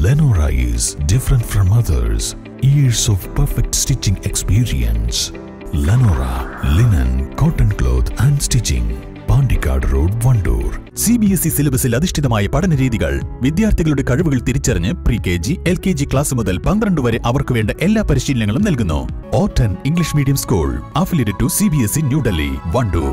Lenora is different from others. Years of perfect stitching experience. Lenora linen, cotton cloth and stitching. Pandikkad road Wandoor C B S E സിലബസിൽ അധിഷ്ഠിതമായ പഠന രീതികൾ വിദ്യാർത്ഥികളുടെ കഴിവുകൾ തിരിച്ചറിഞ്ഞ് pre K G L K G class മുതൽ പന്ത്രണ്ട് വരെ അവർക്ക് വേണ്ട എല്ലാ പരിശീലനങ്ങളും നൽകുന്നു ഓട്ടൻ English medium school affiliated to C B S E New Delhi Wandoor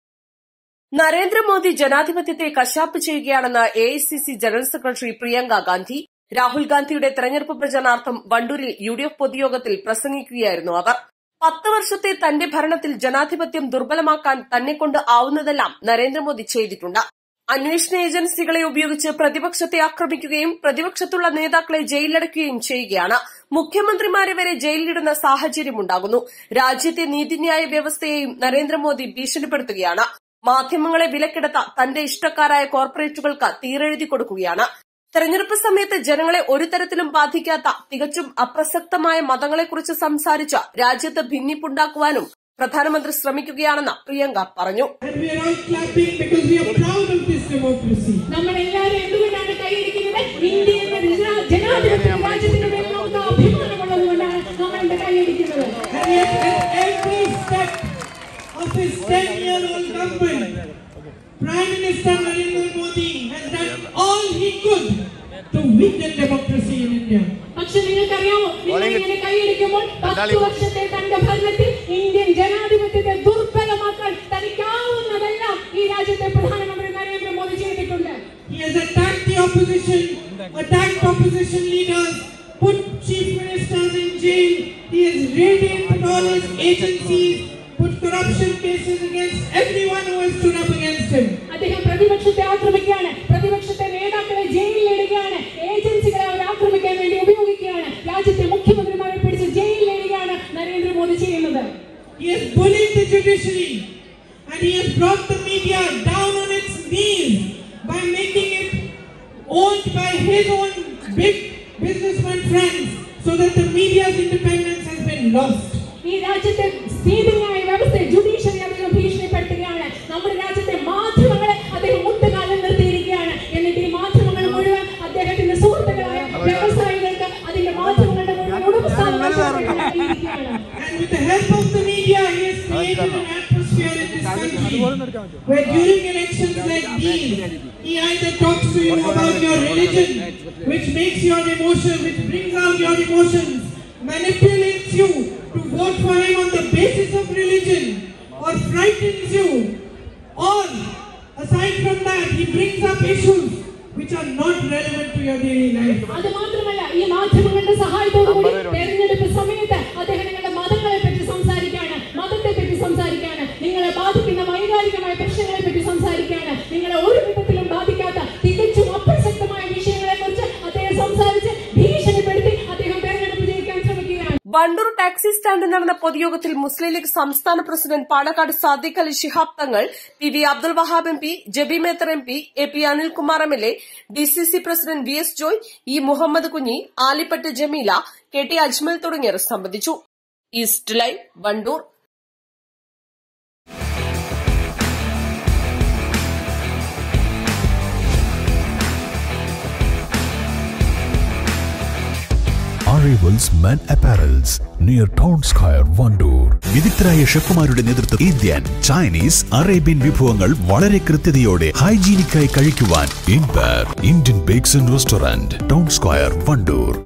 Narendra Modi ജനാധിപത്യത്തെ കശാപ്പ് ചെയ്യുകയാണെന്ന് A I C C general secretary Priyanka Gandhi Rahul ഗാന്ധിയുടെ തെരഞ്ഞെടുപ്പ് പ്രചരണാർത്ഥം വണ്ടൂരിൽ യു ഡി എഫ് പൊതുയോഗത്തിൽ പ്രസംഗിക്കുകയായിരുന്നു അവർ പത്ത് വർഷത്തെ തന്റെ ഭരണത്തിൽ ജനാധിപത്യം ദുർബലമാക്കാൻ തന്നെക്കൊണ്ട് ആവുന്നതെല്ലാം നരേന്ദ്രമോദി ചെയ്തിട്ടുണ്ട് അന്വേഷണ ഏജൻസികളെ ഉപയോഗിച്ച് പ്രതിപക്ഷത്തെ ആക്രമിക്കുകയും പ്രതിപക്ഷത്തുള്ള നേതാക്കളെ ജയിലിലടയ്ക്കുകയും ചെയ്യുകയാണ് മുഖ്യമന്ത്രിമാരെ വരെ ജയിലിലിടുന്ന സാഹചര്യമുണ്ടാകുന്നു രാജ്യത്തെ നീതിന്യായ വ്യവസ്ഥയെയും നരേന്ദ്രമോദി ഭീഷണിപ്പെടുത്തുകയാണ് മാധ്യമങ്ങളെ വിലക്കെടുത്ത തന്റെ ഇഷ്ടക്കാരായ കോർപ്പറേറ്റുകൾക്ക് തീരെഴുതി കൊടുക്കുകയാണ് തെരഞ്ഞെടുപ്പ് സമയത്ത് ജനങ്ങളെ ഒരു തരത്തിലും ബാധിക്കാത്ത തികച്ചും അപ്രസക്തമായ മതങ്ങളെക്കുറിച്ച് സംസാരിച്ച് രാജ്യത്ത് ഭിന്നിപ്പുണ്ടാക്കുവാനും പ്രധാനമന്ത്രി ശ്രമിക്കുകയാണെന്ന് പ്രിയങ്ക പറഞ്ഞു And we are all clapping because we are proud of this democracy. നമ്മൾ എല്ലാവരും എന്തുകൊണ്ടാണ് കൈയടിക്കുന്നത് ഇന്ത്യ എന്ന ജനാ- ജനാധിപത്യ രാജ്യത്തിന് വേണ്ടി നമുക്ക് അഭിമാനമുള്ളതുകൊണ്ടാണ് നമ്മൾ എന്റെ കൈയടിക്കുന്നത് And yet, at every step of his 10 year old government, Prime Minister Narendra Modi has done all he could to weaken democracy in India. പക്ഷെ നിങ്ങൾക്കറിയാമോ നിങ്ങൾ ഇങ്ങനെ കൈയടിക്കുമ്പോൾ പത്ത് വർഷത്തെ തന്റെ ഭരണത്തിൽ ഇന്ത്യൻ ജനാധിപത്യത്തെ ദുർബലമാക്കാൻ തനിക്കാവുന്നതെല്ലാം ഈ രാജ്യത്തെ പ്രധാനമന്ത്രി നരേന്ദ്രമോദി ചെയ്തിട്ടുണ്ട് He has attacked the opposition, attacked opposition leaders, put chief ministers in jail. He has raided put all his agencies, put corruption cases against everyone who has stood up against him. അദ്ദേഹം പ്രതിപക്ഷത്തെ ആക്രമിക്കുകയാണ് പ്രതിപക്ഷത്തെ നേതാക്കളെ ജയിലിലിടുകയാണ് ഏജൻസികളെ അവർ ആക്രമിക്കാൻ വേണ്ടി ഉപയോഗിക്കുകയാണ് രാജ്യത്തെ മുഖ്യമന്ത്രിമാരെ പിടിച്ച് ജയിലിലിടുകയാണ് നരേന്ദ്രമോദി ചെയ്യുന്നത് He has bullied the judiciary and he has brought the media down on its knees by making it owned by his own big businessman friends so that the media's independence has been lost. ഈ രാജ്യത്തെ നീതിന്യായ വ്യവസ്ഥയെ judiciary അദ്ദേഹം ഭീഷണിപ്പെടുത്തുകയാണ് നമ്മുടെ രാജ്യത്തെ മാധ്യമങ്ങളെ അദ്ദേഹം മുട്ടുകാലം നിർത്തിയിരിക്കുകയാണ് എന്നിട്ട് ഈ മാധ്യമങ്ങൾ മുഴുവൻ അദ്ദേഹത്തിന്റെ സുഹൃത്തുക്കളായ വ്യവസായികൾക്ക് അതിന്റെ മാധ്യമങ്ങളുടെ മുഴുവൻ ഉടമസ്ഥാനം നൽകിയിരിക്കുകയാണ് And with the help of the media, he has created an atmosphere in this country where during elections like these, he either talks to you about your religion, which makes your emotion, which brings out your emotions, manipulates you to vote for him on the basis of religion, or frightens you, or aside from that, he brings up issues which are not relevant to your daily life. അത് മാത്രമല്ല ഈ മാധ്യമങ്ങളുടെ സഹായത്തോടു കൂടി തെരഞ്ഞെടുപ്പ് സമയത്ത് അദ്ദേഹം നിങ്ങളുടെ മതങ്ങളെ പറ്റി സംസാരിക്കാണ് മതത്തെ പറ്റി സംസാരിക്കാണ് നിങ്ങളെ ബാധിക്കുന്ന വൈകാരികമായ പ്രശ്നങ്ങളെ പറ്റി സംസാരിക്കാണ് നിങ്ങളെ ഒരു വിധത്തിലും ബാധിക്കാത്ത തികച്ചും അപ്രസക്തമായ വിഷയങ്ങളെ കുറിച്ച് അദ്ദേഹം സംസാരിച്ച് ഭീഷണിപ്പെടുത്തി അദ്ദേഹം തെരഞ്ഞെടുപ്പ് ജയിക്കാൻ ശ്രമിക്കുകയാണ് വണ്ടൂർ ടാക്സി സ്റ്റാൻഡിൽ നടന്ന പൊതുയോഗത്തിൽ മുസ്ലിം ലീഗ് സംസ്ഥാന president Panakkad Sadiq Ali Shihab Thangal P V Abdul Wahab M P Jebi Mather M P A P Anilkumar M L A D C C president V S Joy E Muhammad Kunhi Alipatt Jameela K T Ajmal തുടങ്ങിയവർ സംബന്ധിച്ചു East Live Wandoor Arrivals Men Apparels near Town Square, Wandoor വിദഗ്ധരായ ഷെഫുമാരുടെ നേതൃത്വം ഇന്ത്യൻ ചൈനീസ് അറേബ്യൻ വിഭവങ്ങൾ വളരെ കൃത്യതയോടെ ഹൈജീനിക്കായി കഴിക്കുവാൻ Inbar Indian Bakes and Restaurant, Town Square, Wandoor